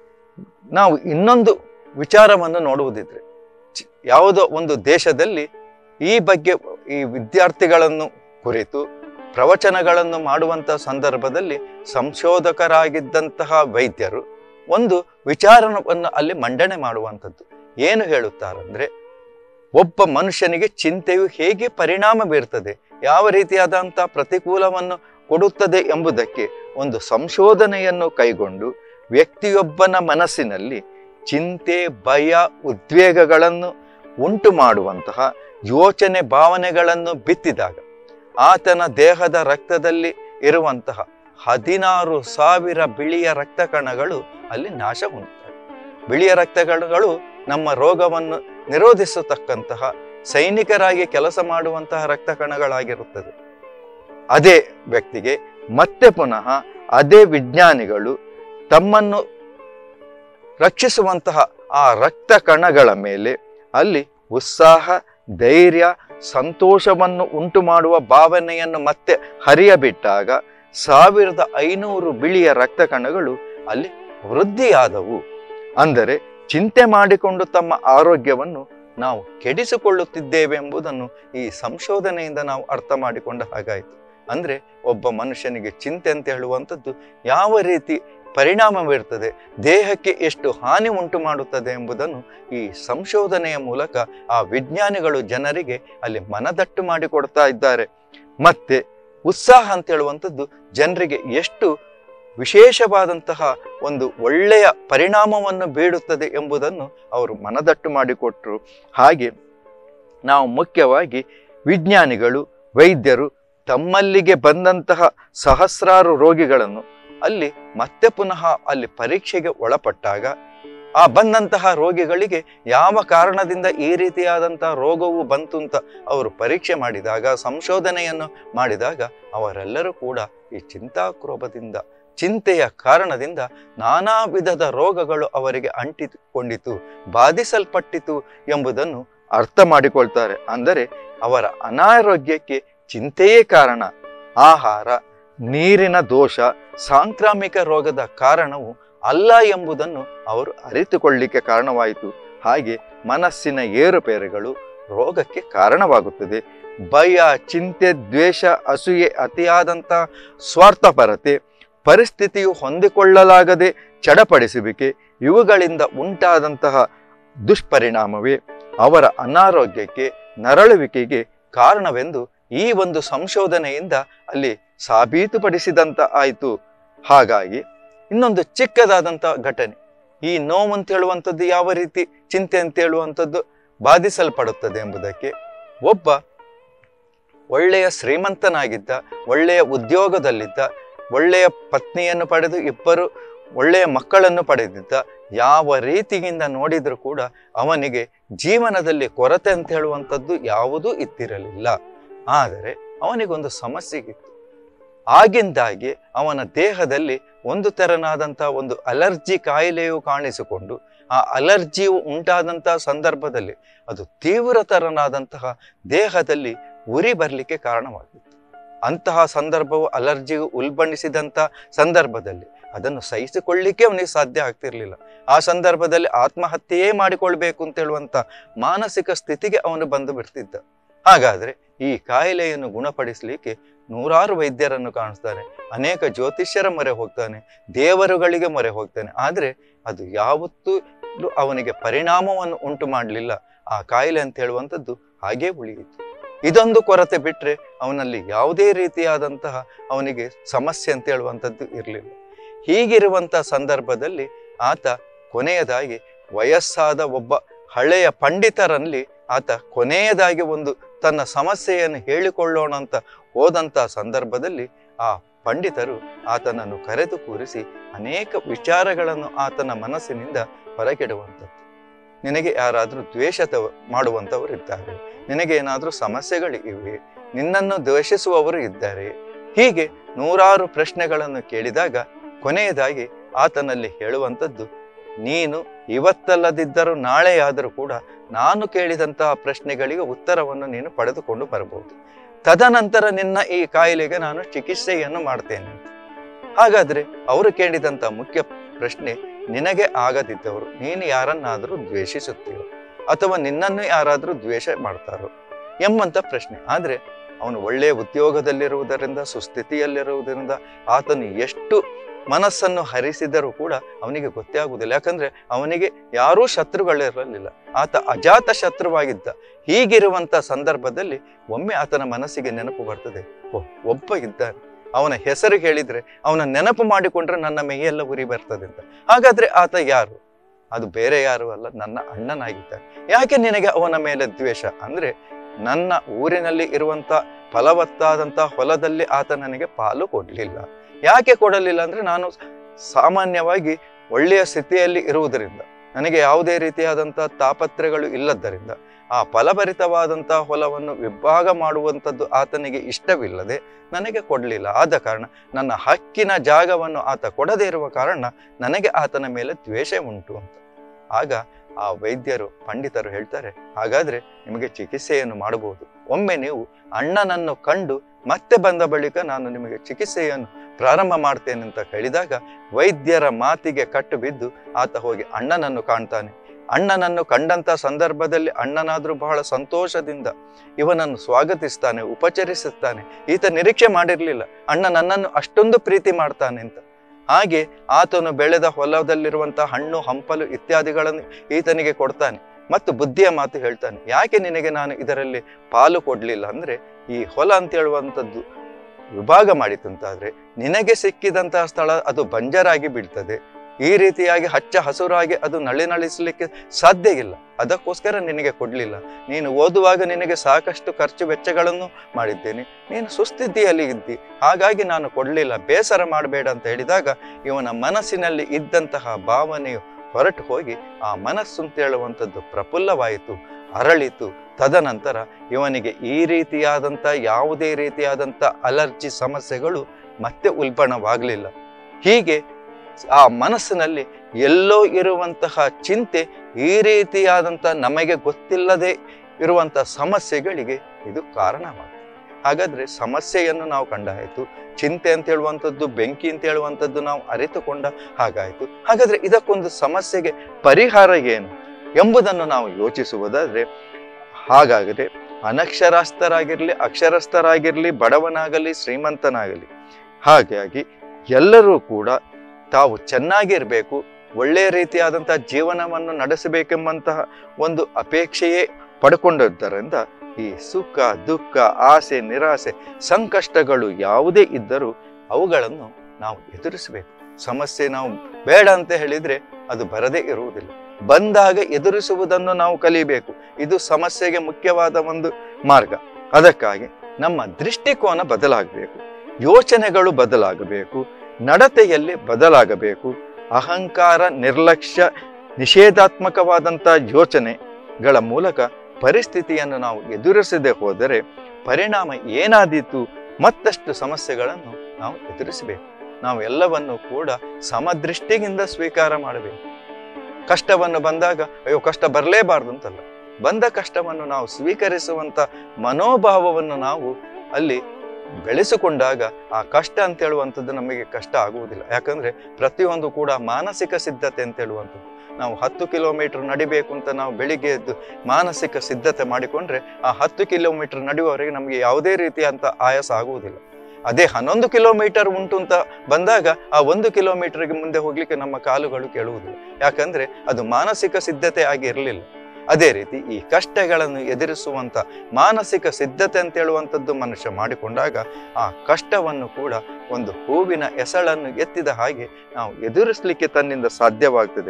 Speaker 1: ನಾವು ಇನ್ನೊಂದು ವಿಚಾರವನ್ನು ನೋಡುವುದಿದ್ರೆ ಚಿ- ಯಾವುದೋ ಒಂದು ದೇಶದಲ್ಲಿ ಈ ಬಗ್ಗೆ ಈ ವಿದ್ಯಾರ್ಥಿಗಳನ್ನು ಕುರಿತು ಪ್ರವಚನಗಳನ್ನು ಮಾಡುವಂತಹ ಸಂದರ್ಭದಲ್ಲಿ ಸಂಶೋಧಕರಾಗಿದ್ದಂತಹ ವೈದ್ಯರು ಒಂದು ವಿಚಾರವನ್ನು ಅಲ್ಲಿ ಮಂಡನೆ ಮಾಡುವಂಥದ್ದು ಏನು ಹೇಳುತ್ತಾರಂದ್ರೆ ಒಬ್ಬ ಮನುಷ್ಯನಿಗೆ ಚಿಂತೆಯು ಹೇಗೆ ಪರಿಣಾಮ ಬೀರ್ತದೆ ಯಾವ ರೀತಿಯಾದಂತಹ ಪ್ರತಿಕೂಲವನ್ನು ಕೊಡುತ್ತದೆ ಎಂಬುದಕ್ಕೆ ಒಂದು ಸಂಶೋಧನೆಯನ್ನು ಕೈಗೊಂಡು ವ್ಯಕ್ತಿಯೊಬ್ಬನ ಮನಸ್ಸಿನಲ್ಲಿ ಚಿಂತೆ ಭಯ ಉದ್ವೇಗಗಳನ್ನು ಉಂಟು ಮಾಡುವಂತಹ ಯೋಚನೆ ಭಾವನೆಗಳನ್ನು ಬಿತ್ತಿದಾಗ ಆತನ ದೇಹದ ರಕ್ತದಲ್ಲಿ ಇರುವಂತಹ ಹದಿನಾರು ಸಾವಿರ ಬಿಳಿಯ ರಕ್ತ ಕಣಗಳು ಅಲ್ಲಿ ನಾಶ ಹೊಂದುತ್ತವೆ ಬಿಳಿಯ ರಕ್ತ ಕಣಗಳು ನಮ್ಮ ರೋಗವನ್ನು ನಿರೋಧಿಸತಕ್ಕಂತಹ ಸೈನಿಕರಾಗಿ ಕೆಲಸ ಮಾಡುವಂತಹ ರಕ್ತ ಕಣಗಳಾಗಿರುತ್ತದೆ ಅದೇ ವ್ಯಕ್ತಿಗೆ ಮತ್ತೆ ಪುನಃ ಅದೇ ವಿಜ್ಞಾನಿಗಳು ತಮ್ಮನ್ನು ರಕ್ಷಿಸುವಂತಹ ಆ ರಕ್ತ ಕಣಗಳ ಮೇಲೆ ಅಲ್ಲಿ ಉತ್ಸಾಹ ಧೈರ್ಯ ಸಂತೋಷವನ್ನು ಉಂಟು ಮಾಡುವ ಭಾವನೆಯನ್ನು ಮತ್ತೆ ಹರಿಯಬಿಟ್ಟಾಗ ಸಾವಿರದ ಐನೂರು ಬಿಳಿಯ ರಕ್ತ ಕಣಗಳು ಅಲ್ಲಿ ವೃದ್ಧಿಯಾದವು ಅಂದರೆ ಚಿಂತೆ ಮಾಡಿಕೊಂಡು ತಮ್ಮ ಆರೋಗ್ಯವನ್ನು ನಾವು ಕೆಡಿಸಿಕೊಳ್ಳುತ್ತಿದ್ದೇವೆ ಎಂಬುದನ್ನು ಈ ಸಂಶೋಧನೆಯಿಂದ ನಾವು ಅರ್ಥ ಮಾಡಿಕೊಂಡ ಹಾಗಾಯಿತು ಅಂದರೆ ಒಬ್ಬ ಮನುಷ್ಯನಿಗೆ ಚಿಂತೆ ಅಂತ ಹೇಳುವಂಥದ್ದು ಯಾವ ರೀತಿ ಪರಿಣಾಮ ಬೀರ್ತದೆ ದೇಹಕ್ಕೆ ಎಷ್ಟು ಹಾನಿ ಉಂಟು ಮಾಡುತ್ತದೆ ಎಂಬುದನ್ನು ಈ ಸಂಶೋಧನೆಯ ಮೂಲಕ ಆ ವಿಜ್ಞಾನಿಗಳು ಜನರಿಗೆ ಅಲ್ಲಿ ಮನದಟ್ಟು ಮಾಡಿಕೊಡ್ತಾ ಇದ್ದಾರೆ ಮತ್ತೆ ಉತ್ಸಾಹ ಅಂತ ಹೇಳುವಂಥದ್ದು ಜನರಿಗೆ ಎಷ್ಟು ವಿಶೇಷವಾದಂತಹ ಒಂದು ಒಳ್ಳೆಯ ಪರಿಣಾಮವನ್ನು ಬೀಳುತ್ತದೆ ಎಂಬುದನ್ನು ಅವರು ಮನದಟ್ಟು ಮಾಡಿಕೊಟ್ರು ಹಾಗೆ ನಾವು ಮುಖ್ಯವಾಗಿ ವಿಜ್ಞಾನಿಗಳು ವೈದ್ಯರು ತಮ್ಮಲ್ಲಿಗೆ ಬಂದಂತಹ ಸಹಸ್ರಾರು ರೋಗಿಗಳನ್ನು ಅಲ್ಲಿ ಮತ್ತೆ ಪುನಃ ಅಲ್ಲಿ ಪರೀಕ್ಷೆಗೆ ಒಳಪಟ್ಟಾಗ ಆ ಬಂದಂತಹ ರೋಗಿಗಳಿಗೆ ಯಾವ ಕಾರಣದಿಂದ ಈ ರೀತಿಯಾದಂತಹ ರೋಗವು ಬಂತು ಅಂತ ಅವರು ಪರೀಕ್ಷೆ ಮಾಡಿದಾಗ ಸಂಶೋಧನೆಯನ್ನು ಮಾಡಿದಾಗ ಅವರೆಲ್ಲರೂ ಕೂಡ ಈ ಚಿಂತಾಕ್ರೋಭದಿಂದ ಚಿಂತೆಯ ಕಾರಣದಿಂದ ನಾನಾ ವಿಧದ ರೋಗಗಳು ಅವರಿಗೆ ಅಂಟಿಕೊಂಡಿತು ಬಾಧಿಸಲ್ಪಟ್ಟಿತು ಎಂಬುದನ್ನು ಅರ್ಥ ಮಾಡಿಕೊಳ್ತಾರೆ ಅಂದರೆ ಅವರ ಅನಾರೋಗ್ಯಕ್ಕೆ ಚಿಂತೆಯೇ ಕಾರಣ ಆಹಾರ ನೀರಿನ ದೋಷ ಸಾಂಕ್ರಾಮಿಕ ರೋಗದ ಕಾರಣವು ಅಲ್ಲ ಎಂಬುದನ್ನು ಅವರು ಅರಿತುಕೊಳ್ಳಿಕ್ಕೆ ಕಾರಣವಾಯಿತು ಹಾಗೆ ಮನಸ್ಸಿನ ಏರುಪೇರುಗಳು ರೋಗಕ್ಕೆ ಕಾರಣವಾಗುತ್ತದೆ ಭಯ ಚಿಂತೆ ದ್ವೇಷ ಅಸೂಯೆ ಅತಿಯಾದಂತಹ ಸ್ವಾರ್ಥಪರತೆ ಪರಿಸ್ಥಿತಿಯು ಹೊಂದಿಕೊಳ್ಳಲಾಗದೆ ಚಡಪಡಿಸುವಿಕೆ ಇವುಗಳಿಂದ ಉಂಟಾದಂತಹ ದುಷ್ಪರಿಣಾಮವೇ ಅವರ ಅನಾರೋಗ್ಯಕ್ಕೆ ನರಳುವಿಕೆಗೆ ಕಾರಣವೆಂದು ಈ ಒಂದು ಸಂಶೋಧನೆಯಿಂದ ಅಲ್ಲಿ ಸಾಬೀತುಪಡಿಸಿದಂತ ಆಯಿತು ಹಾಗಾಗಿ ಇನ್ನೊಂದು ಚಿಕ್ಕದಾದಂಥ ಘಟನೆ ಈ ನೋವು ಅಂತ ಹೇಳುವಂಥದ್ದು ಯಾವ ರೀತಿ ಚಿಂತೆ ಅಂತ ಹೇಳುವಂಥದ್ದು ಬಾಧಿಸಲ್ಪಡುತ್ತದೆ ಎಂಬುದಕ್ಕೆ ಒಬ್ಬ ಒಳ್ಳೆಯ ಶ್ರೀಮಂತನಾಗಿದ್ದ ಒಳ್ಳೆಯ ಉದ್ಯೋಗದಲ್ಲಿದ್ದ ಒಳ್ಳೆಯ ಪತ್ನಿಯನ್ನು ಪಡೆದು ಇಬ್ಬರು ಒಳ್ಳೆಯ ಮಕ್ಕಳನ್ನು ಪಡೆದಿದ್ದ ಯಾವ ರೀತಿಯಿಂದ ನೋಡಿದರೂ ಕೂಡ ಅವನಿಗೆ ಜೀವನದಲ್ಲಿ ಕೊರತೆ ಅಂತ ಹೇಳುವಂಥದ್ದು ಯಾವುದೂ ಇತ್ತಿರಲಿಲ್ಲ ಆದರೆ ಅವನಿಗೊಂದು ಸಮಸ್ಯೆ ಇತ್ತು ಆಗಿಂದಾಗಿ ಅವನ ದೇಹದಲ್ಲಿ ಒಂದು ತೆರನಾದಂತಹ ಒಂದು ಅಲರ್ಜಿ ಕಾಯಿಲೆಯು ಕಾಣಿಸಿಕೊಂಡು ಆ ಅಲರ್ಜಿಯು ಉಂಟಾದಂತಹ ಸಂದರ್ಭದಲ್ಲಿ ಅದು ತೀವ್ರತರನಾದಂತಹ ದೇಹದಲ್ಲಿ ಉರಿ ಬರಲಿಕ್ಕೆ ಕಾರಣವಾಗಿತ್ತು ಅಂತಹ ಸಂದರ್ಭವು ಅಲರ್ಜಿಯು ಉಲ್ಬಣಿಸಿದಂಥ ಸಂದರ್ಭದಲ್ಲಿ ಅದನ್ನು ಸಹಿಸಿಕೊಳ್ಳಿಕ್ಕೆ ಅವನಿಗೆ ಸಾಧ್ಯ ಆಗ್ತಿರ್ಲಿಲ್ಲ ಆ ಸಂದರ್ಭದಲ್ಲಿ ಆತ್ಮಹತ್ಯೆಯೇ ಮಾಡಿಕೊಳ್ಬೇಕು ಅಂತ ಹೇಳುವಂತ ಮಾನಸಿಕ ಸ್ಥಿತಿಗೆ ಅವನು ಬಂದು ಬಿಡ್ತಿದ್ದ ಹಾಗಾದ್ರೆ ಈ ಕಾಯಿಲೆಯನ್ನು ಗುಣಪಡಿಸಲಿಕ್ಕೆ ನೂರಾರು ವೈದ್ಯರನ್ನು ಕಾಣಿಸ್ತಾನೆ ಅನೇಕ ಜ್ಯೋತಿಷ್ಯರ ಮೊರೆ ಹೋಗ್ತಾನೆ ದೇವರುಗಳಿಗೆ ಮೊರೆ ಹೋಗ್ತಾನೆ ಆದರೆ ಅದು ಯಾವತ್ತೂ ಅವನಿಗೆ ಪರಿಣಾಮವನ್ನು ಉಂಟು ಮಾಡಲಿಲ್ಲ ಆ ಕಾಯಿಲೆ ಅಂತ ಹೇಳುವಂಥದ್ದು ಹಾಗೇ ಉಳಿಯಿತು ಇದೊಂದು ಕೊರತೆ ಬಿಟ್ರೆ ಅವನಲ್ಲಿ ಯಾವುದೇ ರೀತಿಯಾದಂತಹ ಅವನಿಗೆ ಸಮಸ್ಯೆ ಅಂತ ಹೇಳುವಂಥದ್ದು ಇರಲಿಲ್ಲ ಹೀಗಿರುವಂತಹ ಸಂದರ್ಭದಲ್ಲಿ ಆತ ಕೊನೆಯದಾಗಿ ವಯಸ್ಸಾದ ಒಬ್ಬ ಹಳೆಯ ಪಂಡಿತರಲ್ಲಿ ಆತ ಕೊನೆಯದಾಗಿ ಒಂದು ತನ್ನ ಸಮಸ್ಯೆಯನ್ನು ಹೇಳಿಕೊಳ್ಳೋಣ ಅಂತ ಹೋದಂಥ ಸಂದರ್ಭದಲ್ಲಿ ಆ ಪಂಡಿತರು ಆತನನ್ನು ಕರೆದು ಕೂರಿಸಿ ಅನೇಕ ವಿಚಾರಗಳನ್ನು ಆತನ ಮನಸ್ಸಿನಿಂದ ಹೊರಗೆಡುವಂಥದ್ದು ನಿನಗೆ ಯಾರಾದರೂ ದ್ವೇಷ ಮಾಡುವಂಥವರು ಇದ್ದಾರೆ ನಿನಗೆ ಏನಾದರೂ ಸಮಸ್ಯೆಗಳು ಇವೆ ನಿನ್ನನ್ನು ದ್ವೇಷಿಸುವವರು ಇದ್ದಾರೆ ಹೀಗೆ ನೂರಾರು ಪ್ರಶ್ನೆಗಳನ್ನು ಕೇಳಿದಾಗ ಕೊನೆಯದಾಗಿ ಆತನಲ್ಲಿ ಹೇಳುವಂಥದ್ದು ನೀನು ಇವತ್ತಲ್ಲದಿದ್ದರೂ ನಾಳೆಯಾದರೂ ಕೂಡ ನಾನು ಕೇಳಿದಂತಹ ಪ್ರಶ್ನೆಗಳಿಗೆ ಉತ್ತರವನ್ನು ನೀನು ಪಡೆದುಕೊಂಡು ಬರಬಹುದು ತದನಂತರ ನಿನ್ನ ಈ ಕಾಯಿಲೆಗೆ ನಾನು ಚಿಕಿತ್ಸೆಯನ್ನು ಮಾಡ್ತೇನೆ ಅಂತ ಹಾಗಾದ್ರೆ ಅವರು ಕೇಳಿದಂತ ಮುಖ್ಯ ಪ್ರಶ್ನೆ ನಿನಗೆ ಆಗದಿದ್ದವರು ನೀನು ಯಾರನ್ನಾದರೂ ದ್ವೇಷಿಸುತ್ತೀರೋ ಅಥವಾ ನಿನ್ನನ್ನು ಯಾರಾದರೂ ದ್ವೇಷ ಮಾಡ್ತಾರೋ ಎಂಬಂತ ಪ್ರಶ್ನೆ ಆದ್ರೆ ಅವನು ಒಳ್ಳೆಯ ಉದ್ಯೋಗದಲ್ಲಿರುವುದರಿಂದ ಸುಸ್ಥಿತಿಯಲ್ಲಿರುವುದರಿಂದ ಆತನು ಎಷ್ಟು ಮನಸ್ಸನ್ನು ಹರಿಸಿದರೂ ಕೂಡ ಅವನಿಗೆ ಗೊತ್ತೇ ಆಗುವುದಿಲ್ಲ ಯಾಕಂದ್ರೆ ಅವನಿಗೆ ಯಾರೂ ಶತ್ರುಗಳಿರಲಿಲ್ಲ ಆತ ಅಜಾತ ಶತ್ರುವಾಗಿದ್ದ ಹೀಗಿರುವಂತ ಸಂದರ್ಭದಲ್ಲಿ ಒಮ್ಮೆ ಆತನ ಮನಸ್ಸಿಗೆ ನೆನಪು ಬರ್ತದೆ ಓ ಒಬ್ಬ ಇದ್ದಾನೆ ಅವನ ಹೆಸರು ಹೇಳಿದ್ರೆ ಅವನ ನೆನಪು ಮಾಡಿಕೊಂಡ್ರೆ ನನ್ನ ಮೈಯೆಲ್ಲ ಉರಿ ಬರ್ತದೆ ಅಂತ ಹಾಗಾದ್ರೆ ಆತ ಯಾರು ಅದು ಬೇರೆ ಯಾರು ಅಲ್ಲ ನನ್ನ ಅಣ್ಣನಾಗಿದ್ದಾನೆ ಯಾಕೆ ನಿನಗೆ ಅವನ ಮೇಲೆ ದ್ವೇಷ ಅಂದ್ರೆ ನನ್ನ ಊರಿನಲ್ಲಿ ಇರುವಂತ ಫಲವತ್ತಾದಂತ ಹೊಲದಲ್ಲಿ ಆತ ನನಗೆ ಪಾಲು ಕೊಡ್ಲಿಲ್ಲ ಯಾಕೆ ಕೊಡಲಿಲ್ಲ ಅಂದ್ರೆ ನಾನು ಸಾಮಾನ್ಯವಾಗಿ ಒಳ್ಳೆಯ ಸ್ಥಿತಿಯಲ್ಲಿ ಇರುವುದರಿಂದ ನನಗೆ ಯಾವುದೇ ರೀತಿಯಾದಂತಹ ತಾಪತ್ರೆಗಳು ಇಲ್ಲದ್ದರಿಂದ ಆ ಫಲಭರಿತವಾದಂತಹ ಹೊಲವನ್ನು ವಿಭಾಗ ಮಾಡುವಂಥದ್ದು ಆತನಿಗೆ ಇಷ್ಟವಿಲ್ಲದೆ ನನಗೆ ಕೊಡಲಿಲ್ಲ ಆದ ಕಾರಣ ನನ್ನ ಹಕ್ಕಿನ ಜಾಗವನ್ನು ಆತ ಕೊಡದೇ ಇರುವ ಕಾರಣ ನನಗೆ ಆತನ ಮೇಲೆ ದ್ವೇಷ ಉಂಟು ಅಂತ ಆಗ ಆ ವೈದ್ಯರು ಪಂಡಿತರು ಹೇಳ್ತಾರೆ ಹಾಗಾದ್ರೆ ನಿಮಗೆ ಚಿಕಿತ್ಸೆಯನ್ನು ಮಾಡಬಹುದು ಒಮ್ಮೆ ನೀವು ಅಣ್ಣನನ್ನು ಕಂಡು ಮತ್ತೆ ಬಂದ ಬಳಿಕ ನಾನು ನಿಮಗೆ ಚಿಕಿತ್ಸೆಯನ್ನು ಪ್ರಾರಂಭ ಮಾಡ್ತೇನೆ ಅಂತ ಹೇಳಿದಾಗ ವೈದ್ಯರ ಮಾತಿಗೆ ಕಟ್ಟು ಬಿದ್ದು ಆತ ಹೋಗಿ ಅಣ್ಣನನ್ನು ಕಾಣ್ತಾನೆ ಅಣ್ಣನನ್ನು ಕಂಡಂತ ಸಂದರ್ಭದಲ್ಲಿ ಅಣ್ಣನಾದ್ರೂ ಬಹಳ ಸಂತೋಷದಿಂದ ಇವನನ್ನು ಸ್ವಾಗತಿಸ್ತಾನೆ ಉಪಚರಿಸುತ್ತಾನೆ ಈತ ನಿರೀಕ್ಷೆ ಮಾಡಿರ್ಲಿಲ್ಲ ಅಣ್ಣ ನನ್ನನ್ನು ಅಷ್ಟೊಂದು ಪ್ರೀತಿ ಮಾಡ್ತಾನೆ ಅಂತ ಹಾಗೆ ಆತನು ಬೆಳೆದ ಹೊಲದಲ್ಲಿರುವಂತಹ ಹಣ್ಣು ಹಂಪಲು ಇತ್ಯಾದಿಗಳನ್ನು ಈತನಿಗೆ ಕೊಡ್ತಾನೆ ಮತ್ತು ಬುದ್ಧಿಯ ಮಾತು ಹೇಳ್ತಾನೆ ಯಾಕೆ ನಿನಗೆ ನಾನು ಇದರಲ್ಲಿ ಪಾಲು ಕೊಡ್ಲಿಲ್ಲ ಅಂದ್ರೆ ಈ ಹೊಲ ಅಂತ ಹೇಳುವಂಥದ್ದು ವಿಭಾಗ ಮಾಡಿತಂತಾದ್ರೆ ನಿನಗೆ ಸಿಕ್ಕಿದಂತಹ ಸ್ಥಳ ಅದು ಬಂಜರಾಗಿ ಬೀಳ್ತದೆ ಈ ರೀತಿಯಾಗಿ ಹಚ್ಚ ಹಸುರಾಗಿ ಅದು ನಳಿನಳಿಸಲಿಕ್ಕೆ ಸಾಧ್ಯ ಇಲ್ಲ ಅದಕ್ಕೋಸ್ಕರ ನಿನಗೆ ಕೊಡ್ಲಿಲ್ಲ ನೀನು ಓದುವಾಗ ನಿನಗೆ ಸಾಕಷ್ಟು ಖರ್ಚು ವೆಚ್ಚಗಳನ್ನು ಮಾಡಿದ್ದೇನೆ ನೀನು ಸುಸ್ಥಿತಿಯಲ್ಲಿ ಇದ್ದಿ ಹಾಗಾಗಿ ನಾನು ಕೊಡ್ಲಿಲ್ಲ ಬೇಸರ ಮಾಡಬೇಡ ಅಂತ ಹೇಳಿದಾಗ ಇವನ ಮನಸ್ಸಿನಲ್ಲಿ ಇದ್ದಂತಹ ಭಾವನೆಯು ಹೊರಟು ಹೋಗಿ ಆ ಮನಸ್ಸು ಅಂತ ಹೇಳುವಂಥದ್ದು ಪ್ರಫುಲ್ಲವಾಯಿತು ಅರಳಿತು ತದನಂತರ ಇವನಿಗೆ ಈ ರೀತಿಯಾದಂಥ ಯಾವುದೇ ರೀತಿಯಾದಂಥ ಅಲರ್ಜಿ ಸಮಸ್ಯೆಗಳು ಮತ್ತೆ ಉಲ್ಬಣವಾಗಲಿಲ್ಲ ಹೀಗೆ ಆ ಮನಸ್ಸಿನಲ್ಲಿ ಎಲ್ಲೋ ಇರುವಂತಹ ಚಿಂತೆ ಈ ರೀತಿಯಾದಂಥ ನಮಗೆ ಗೊತ್ತಿಲ್ಲದೆ ಇರುವಂತಹ ಸಮಸ್ಯೆಗಳಿಗೆ ಇದು ಕಾರಣವಾಗುತ್ತೆ ಹಾಗಾದ್ರೆ ಸಮಸ್ಯೆಯನ್ನು ನಾವು ಕಂಡಾಯಿತು ಚಿಂತೆ ಅಂತ ಹೇಳುವಂಥದ್ದು ಬೆಂಕಿ ಅಂತ ಹೇಳುವಂಥದ್ದು ನಾವು ಅರಿತುಕೊಂಡ ಹಾಗಾಯಿತು ಹಾಗಾದ್ರೆ ಇದಕ್ಕೊಂದು ಸಮಸ್ಯೆಗೆ ಪರಿಹಾರ ಏನು ಎಂಬುದನ್ನು ನಾವು ಯೋಚಿಸುವುದಾದ್ರೆ ಹಾಗಾದರೆ ಅನಕ್ಷರಸ್ಥರಾಗಿರ್ಲಿ ಅಕ್ಷರಸ್ಥರಾಗಿರ್ಲಿ ಬಡವನಾಗಲಿ ಶ್ರೀಮಂತನಾಗಲಿ ಹಾಗಾಗಿ ಎಲ್ಲರೂ ಕೂಡ ತಾವು ಚೆನ್ನಾಗಿರ್ಬೇಕು ಒಳ್ಳೆಯ ರೀತಿಯಾದಂತಹ ಜೀವನವನ್ನು ನಡೆಸಬೇಕೆಂಬಂತಹ ಒಂದು ಅಪೇಕ್ಷೆಯೇ ಪಡ್ಕೊಂಡಿದ್ದರಿಂದ ಈ ಸುಖ ದುಃಖ ಆಸೆ ನಿರಾಸೆ ಸಂಕಷ್ಟಗಳು ಯಾವುದೇ ಇದ್ದರೂ ಅವುಗಳನ್ನು ನಾವು ಎದುರಿಸಬೇಕು ಸಮಸ್ಯೆ ನಾವು ಬೇಡ ಅಂತ ಹೇಳಿದ್ರೆ ಅದು ಬರದೇ ಇರುವುದಿಲ್ಲ ಬಂದಾಗ ಎದುರಿಸುವುದನ್ನು ನಾವು ಕಲಿಬೇಕು ಇದು ಸಮಸ್ಯೆಗೆ ಮುಖ್ಯವಾದ ಒಂದು ಮಾರ್ಗ ಅದಕ್ಕಾಗಿ ನಮ್ಮ ದೃಷ್ಟಿಕೋನ ಬದಲಾಗಬೇಕು ಯೋಚನೆಗಳು ಬದಲಾಗಬೇಕು ನಡತೆಯಲ್ಲಿ ಬದಲಾಗಬೇಕು ಅಹಂಕಾರ ನಿರ್ಲಕ್ಷ್ಯ ನಿಷೇಧಾತ್ಮಕವಾದಂಥ ಯೋಚನೆಗಳ ಮೂಲಕ ಪರಿಸ್ಥಿತಿಯನ್ನು ನಾವು ಎದುರಿಸದೆ ಹೋದರೆ ಪರಿಣಾಮ ಏನಾದೀತು ಮತ್ತಷ್ಟು ಸಮಸ್ಯೆಗಳನ್ನು ನಾವು ಎದುರಿಸಬೇಕು ನಾವು ಎಲ್ಲವನ್ನು ಕೂಡ ಸಮದೃಷ್ಟಿಯಿಂದ ಸ್ವೀಕಾರ ಮಾಡಬೇಕು ಕಷ್ಟವನ್ನು ಬಂದಾಗ ಅಯ್ಯೋ ಕಷ್ಟ ಬರಲೇಬಾರ್ದು ಅಂತಲ್ಲ ಬಂದ ಕಷ್ಟವನ್ನು ನಾವು ಸ್ವೀಕರಿಸುವಂತ ಮನೋಭಾವವನ್ನು ನಾವು ಅಲ್ಲಿ ಬೆಳೆಸಿಕೊಂಡಾಗ ಆ ಕಷ್ಟ ಅಂತ ಹೇಳುವಂಥದ್ದು ನಮಗೆ ಕಷ್ಟ ಆಗುವುದಿಲ್ಲ ಯಾಕಂದ್ರೆ ಪ್ರತಿಯೊಂದು ಕೂಡ ಮಾನಸಿಕ ಸಿದ್ಧತೆ ಅಂತ ಹೇಳುವಂಥದ್ದು ನಾವು ಹತ್ತು ಕಿಲೋಮೀಟರ್ ನಡಿಬೇಕು ಅಂತ ನಾವು ಬೆಳಿಗ್ಗೆ ಎದ್ದು ಮಾನಸಿಕ ಸಿದ್ಧತೆ ಮಾಡಿಕೊಂಡ್ರೆ ಆ ಹತ್ತು ಕಿಲೋಮೀಟರ್ ನಡೆಯುವವರೆಗೆ ನಮಗೆ ಯಾವುದೇ ರೀತಿಯಂತ ಆಯಾಸ ಆಗುವುದಿಲ್ಲ ಅದೇ ಹನ್ನೊಂದು ಕಿಲೋಮೀಟರ್ ಉಂಟು ಅಂತ ಬಂದಾಗ ಆ ಒಂದು ಕಿಲೋಮೀಟರ್ಗೆ ಮುಂದೆ ಹೋಗ್ಲಿಕ್ಕೆ ನಮ್ಮ ಕಾಲುಗಳು ಕೇಳುವುದಿಲ್ಲ ಯಾಕಂದ್ರೆ ಅದು ಮಾನಸಿಕ ಸಿದ್ಧತೆ ಆಗಿ ಇರಲಿಲ್ಲ ಅದೇ ರೀತಿ ಈ ಕಷ್ಟಗಳನ್ನು ಎದುರಿಸುವಂತ ಮಾನಸಿಕ ಸಿದ್ಧತೆ ಅಂತ ಹೇಳುವಂಥದ್ದು ಮನುಷ್ಯ ಮಾಡಿಕೊಂಡಾಗ ಆ ಕಷ್ಟವನ್ನು ಕೂಡ ಒಂದು ಹೂವಿನ ಎಸಳನ್ನು ಎತ್ತಿದ ಹಾಗೆ ನಾವು ಎದುರಿಸಲಿಕ್ಕೆ ತನ್ನಿಂದ ಸಾಧ್ಯವಾಗ್ತದೆ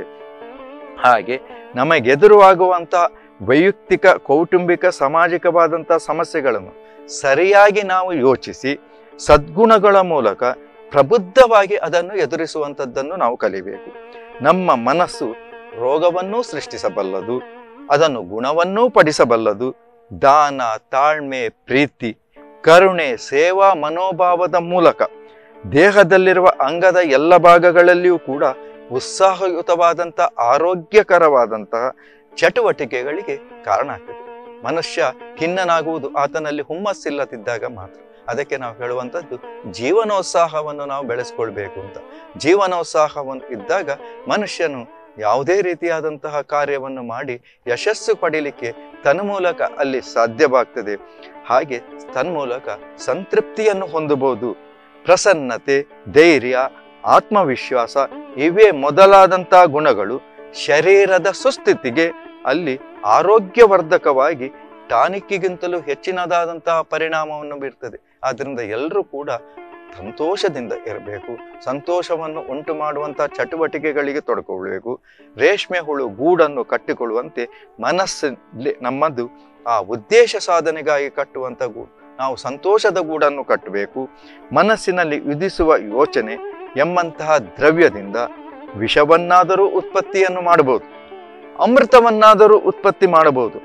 Speaker 1: ಹಾಗೆ ನಮಗೆದುರುವಾಗುವಂತ ವೈಯಕ್ತಿಕ ಕೌಟುಂಬಿಕ ಸಾಮಾಜಿಕವಾದಂಥ ಸಮಸ್ಯೆಗಳನ್ನು ಸರಿಯಾಗಿ ನಾವು ಯೋಚಿಸಿ ಸದ್ಗುಣಗಳ ಮೂಲಕ ಪ್ರಬುದ್ಧವಾಗಿ ಅದನ್ನು ಎದುರಿಸುವಂಥದ್ದನ್ನು ನಾವು ಕಲಿಬೇಕು ನಮ್ಮ ಮನಸ್ಸು ರೋಗವನ್ನೂ ಸೃಷ್ಟಿಸಬಲ್ಲದು ಅದನ್ನು ಗುಣವನ್ನೂ ಪಡಿಸಬಲ್ಲದು ದಾನ ತಾಳ್ಮೆ ಪ್ರೀತಿ ಕರುಣೆ ಸೇವಾ ಮನೋಭಾವದ ಮೂಲಕ ದೇಹದಲ್ಲಿರುವ ಅಂಗದ ಎಲ್ಲ ಭಾಗಗಳಲ್ಲಿಯೂ ಕೂಡ ಉತ್ಸಾಹಯುತವಾದಂಥ ಆರೋಗ್ಯಕರವಾದಂತಹ ಚಟುವಟಿಕೆಗಳಿಗೆ ಕಾರಣ ಆಗ್ತದೆ ಮನುಷ್ಯ ಖಿನ್ನನಾಗುವುದು ಆತನಲ್ಲಿ ಹುಮ್ಮಸ್ಸಿಲ್ಲದಿದ್ದಾಗ ಮಾತ್ರ ಅದಕ್ಕೆ ನಾವು ಹೇಳುವಂಥದ್ದು ಜೀವನೋತ್ಸಾಹವನ್ನು ನಾವು ಬೆಳೆಸ್ಕೊಳ್ಬೇಕು ಅಂತ ಜೀವನೋತ್ಸಾಹವನ್ನು ಇದ್ದಾಗ ಮನುಷ್ಯನು ಯಾವುದೇ ರೀತಿಯಾದಂತಹ ಕಾರ್ಯವನ್ನು ಮಾಡಿ ಯಶಸ್ಸು ಪಡೀಲಿಕ್ಕೆ ತನ್ಮೂಲಕ ಅಲ್ಲಿ ಸಾಧ್ಯವಾಗ್ತದೆ ಹಾಗೆ ತನ್ಮೂಲಕ ಸಂತೃಪ್ತಿಯನ್ನು ಹೊಂದಬಹುದು ಪ್ರಸನ್ನತೆ ಧೈರ್ಯ ಆತ್ಮವಿಶ್ವಾಸ ಇವೇ ಮೊದಲಾದಂತಹ ಗುಣಗಳು ಶರೀರದ ಸುಸ್ಥಿತಿಗೆ ಅಲ್ಲಿ ಆರೋಗ್ಯವರ್ಧಕವಾಗಿ ಟಾನಿಕ್ಕಿಗಿಂತಲೂ ಹೆಚ್ಚಿನದಾದಂತಹ ಪರಿಣಾಮವನ್ನು ಬೀರ್ತದೆ ಆದ್ರಿಂದ ಎಲ್ಲರೂ ಕೂಡ ಸಂತೋಷದಿಂದ ಇರಬೇಕು ಸಂತೋಷವನ್ನು ಉಂಟು ಮಾಡುವಂತಹ ಚಟುವಟಿಕೆಗಳಿಗೆ ತೊಡಕೊಳ್ಳಬೇಕು ರೇಷ್ಮೆ ಹುಳು ಗೂಡನ್ನು ಕಟ್ಟಿಕೊಳ್ಳುವಂತೆ ಮನಸ್ಸಲ್ಲಿ ನಮ್ಮದು ಆ ಉದ್ದೇಶ ಸಾಧನೆಗಾಗಿ ಕಟ್ಟುವಂಥ ಗೂಡು ನಾವು ಸಂತೋಷದ ಗೂಡನ್ನು ಕಟ್ಟಬೇಕು ಮನಸ್ಸಿನಲ್ಲಿ ವಿಧಿಸುವ ಯೋಚನೆ ಎಂಬಂತಹ ದ್ರವ್ಯದಿಂದ ವಿಷವನ್ನಾದರೂ ಉತ್ಪತ್ತಿಯನ್ನು ಮಾಡಬಹುದು ಅಮೃತವನ್ನಾದರೂ ಉತ್ಪತ್ತಿ ಮಾಡಬಹುದು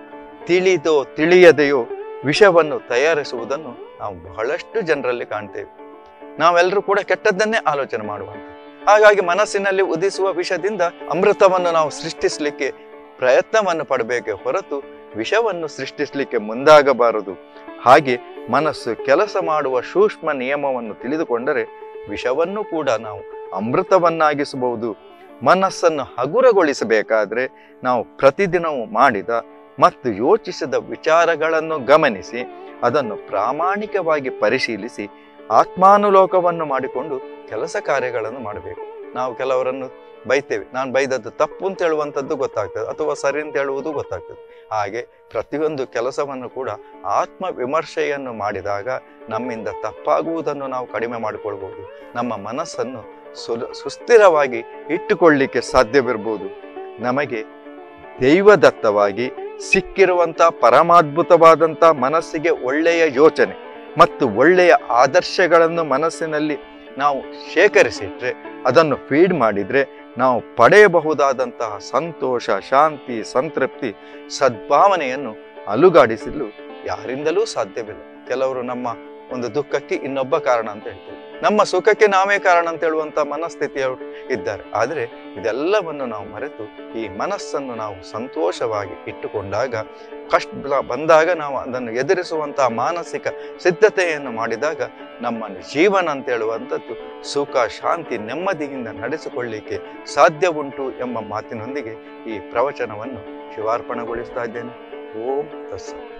Speaker 1: ತಿಳಿದೋ ತಿಳಿಯದೆಯೋ ವಿಷವನ್ನು ತಯಾರಿಸುವುದನ್ನು ನಾವು ಬಹಳಷ್ಟು ಜನರಲ್ಲಿ ಕಾಣ್ತೇವೆ ನಾವೆಲ್ಲರೂ ಕೂಡ ಕೆಟ್ಟದ್ದನ್ನೇ ಆಲೋಚನೆ ಮಾಡುವಂತ ಹಾಗಾಗಿ ಮನಸ್ಸಿನಲ್ಲಿ ಉದಿಸುವ ವಿಷದಿಂದ ಅಮೃತವನ್ನು ನಾವು ಸೃಷ್ಟಿಸಲಿಕ್ಕೆ ಪ್ರಯತ್ನವನ್ನು ಪಡಬೇಕೆ ಹೊರತು ವಿಷವನ್ನು ಸೃಷ್ಟಿಸಲಿಕ್ಕೆ ಮುಂದಾಗಬಾರದು ಹಾಗೆ ಮನಸ್ಸು ಕೆಲಸ ಮಾಡುವ ಸೂಕ್ಷ್ಮ ನಿಯಮವನ್ನು ತಿಳಿದುಕೊಂಡರೆ ವಿಷವನ್ನು ಕೂಡ ನಾವು ಅಮೃತವನ್ನಾಗಿಸಬಹುದು ಮನಸ್ಸನ್ನು ಹಗುರಗೊಳಿಸಬೇಕಾದ್ರೆ ನಾವು ಪ್ರತಿದಿನವೂ ಮಾಡಿದ ಮತ್ತು ಯೋಚಿಸಿದ ವಿಚಾರಗಳನ್ನು ಗಮನಿಸಿ ಅದನ್ನು ಪ್ರಾಮಾಣಿಕವಾಗಿ ಪರಿಶೀಲಿಸಿ ಆತ್ಮಾನುಲೋಕವನ್ನು ಮಾಡಿಕೊಂಡು ಕೆಲಸ ಕಾರ್ಯಗಳನ್ನು ಮಾಡಬೇಕು ನಾವು ಕೆಲವರನ್ನು ಬೈತೇವೆ ನಾನು ಬೈದದ್ದು ತಪ್ಪು ಅಂತ ಹೇಳುವಂಥದ್ದು ಗೊತ್ತಾಗ್ತದೆ ಅಥವಾ ಸರಿ ಅಂತ ಹೇಳುವುದು ಗೊತ್ತಾಗ್ತದೆ ಹಾಗೆ ಪ್ರತಿಯೊಂದು ಕೆಲಸವನ್ನು ಕೂಡ ಆತ್ಮ ವಿಮರ್ಶೆಯನ್ನು ಮಾಡಿದಾಗ ನಮ್ಮಿಂದ ತಪ್ಪಾಗುವುದನ್ನು ನಾವು ಕಡಿಮೆ ಮಾಡಿಕೊಳ್ಬಹುದು ನಮ್ಮ ಮನಸ್ಸನ್ನು ಸುಲ ಸುಸ್ಥಿರವಾಗಿ ಇಟ್ಟುಕೊಳ್ಳಿಕ್ಕೆ ಸಾಧ್ಯವಿರ್ಬೋದು ನಮಗೆ ದೈವದತ್ತವಾಗಿ ಸಿಕ್ಕಿರುವಂಥ ಪರಮಾದ್ಭುತವಾದಂಥ ಮನಸ್ಸಿಗೆ ಒಳ್ಳೆಯ ಯೋಚನೆ ಮತ್ತು ಒಳ್ಳೆಯ ಆದರ್ಶಗಳನ್ನು ಮನಸ್ಸಿನಲ್ಲಿ ನಾವು ಶೇಖರಿಸಿಟ್ರೆ ಅದನ್ನು ಫೀಡ್ ಮಾಡಿದರೆ ನಾವು ಪಡೆಯಬಹುದಾದಂತಹ ಸಂತೋಷ ಶಾಂತಿ ಸಂತೃಪ್ತಿ ಸದ್ಭಾವನೆಯನ್ನು ಅಲುಗಾಡಿಸಲು ಯಾರಿಂದಲೂ ಸಾಧ್ಯವಿಲ್ಲ ಕೆಲವರು ನಮ್ಮ ಒಂದು ದುಃಖಕ್ಕೆ ಇನ್ನೊಬ್ಬ ಕಾರಣ ಅಂತ ಹೇಳ್ತಾರೆ ನಮ್ಮ ಸುಖಕ್ಕೆ ನಾವೇ ಕಾರಣ ಅಂತ ಹೇಳುವಂತ ಮನಸ್ಥಿತಿಯವರು ಇದ್ದಾರೆ ಆದರೆ ಇದೆಲ್ಲವನ್ನು ನಾವು ಮರೆತು ಈ ಮನಸ್ಸನ್ನು ನಾವು ಸಂತೋಷವಾಗಿ ಇಟ್ಟುಕೊಂಡಾಗ ಕಷ್ಟ ಬಂದಾಗ ನಾವು ಅದನ್ನು ಎದುರಿಸುವಂತಹ ಮಾನಸಿಕ ಸಿದ್ಧತೆಯನ್ನು ಮಾಡಿದಾಗ ನಮ್ಮ ಜೀವನ ಅಂತ ಹೇಳುವಂಥದ್ದು ಸುಖ ಶಾಂತಿ ನೆಮ್ಮದಿಯಿಂದ ನಡೆಸಿಕೊಳ್ಳಿಕ್ಕೆ ಸಾಧ್ಯ ಉಂಟು ಎಂಬ ಮಾತಿನೊಂದಿಗೆ ಈ ಪ್ರವಚನವನ್ನು ಶಿವಾರ್ಪಣೆಗೊಳಿಸ್ತಾ ಇದ್ದೇನೆ ಓಂ ತಸ್ಸ